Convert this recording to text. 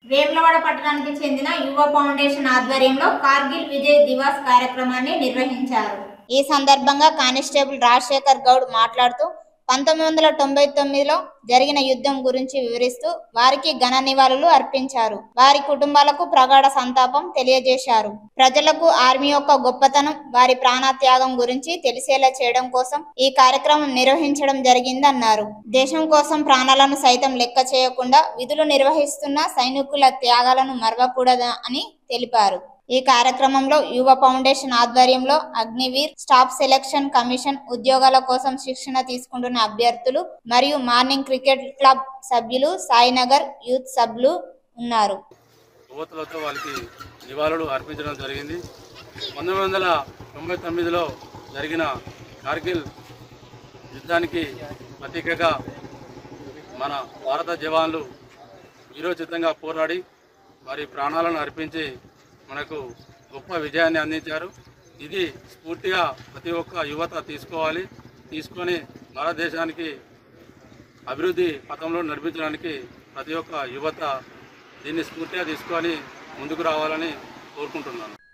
వేములవాడ పట్టణానికి చెందిన యువ ఫౌండేషన్ ఆధ్వర్యంలో కార్గిల్ విజయ్ దివాస్ కార్యక్రమాన్ని నిర్వహించారు ఈ సందర్భంగా కానిస్టేబుల్ రాజశేఖర్ గౌడ్ మాట్లాడుతూ పంతొమ్మిది వందల తొంభై తొమ్మిదిలో జరిగిన యుద్ధం గురించి వివరిస్తూ వారికి ఘన నివాళులు అర్పించారు వారి కుటుంబాలకు ప్రగాఢ సంతాపం తెలియజేశారు ప్రజలకు ఆర్మీ యొక్క గొప్పతనం వారి ప్రాణత్యాగం గురించి తెలిసేలా చేయడం కోసం ఈ కార్యక్రమం నిర్వహించడం జరిగిందన్నారు దేశం కోసం ప్రాణాలను సైతం లెక్క చేయకుండా విధులు నిర్వహిస్తున్న సైనికుల త్యాగాలను మరవకూడదు అని తెలిపారు ఈ కార్యక్రమంలో యువ ఫౌండేషన్ ఆధ్వర్యంలో అగ్నివీర్ స్టాఫ్ సెలక్షన్ కమిషన్ ఉద్యోగాల కోసం శిక్షణ తీసుకుంటున్న అభ్యర్థులు మరియు మార్నింగ్ క్రికెట్ క్లబ్ సభ్యులు సాయినగర్ యూత్ సభ్యులు ఉన్నారు యువతులతో వాళ్ళకి నివాళులు అర్పించడం జరిగింది పంతొమ్మిది వందల తొంభై తొమ్మిదిలో జరిగిన కార్గిల్ యుద్ధానికి ప్రతీకగా మన భారత జవాన్లు వీరోచితంగా పోరాడి వారి ప్రాణాలను అర్పించి మనకు గొప్ప విజయాన్ని అందించారు ఇది స్ఫూర్తిగా ప్రతి ఒక్క యువత తీసుకోవాలి తీసుకొని భారతదేశానికి అభివృద్ధి పథంలో నడిపించడానికి ప్రతి ఒక్క యువత దీన్ని స్ఫూర్తిగా తీసుకొని ముందుకు రావాలని కోరుకుంటున్నాను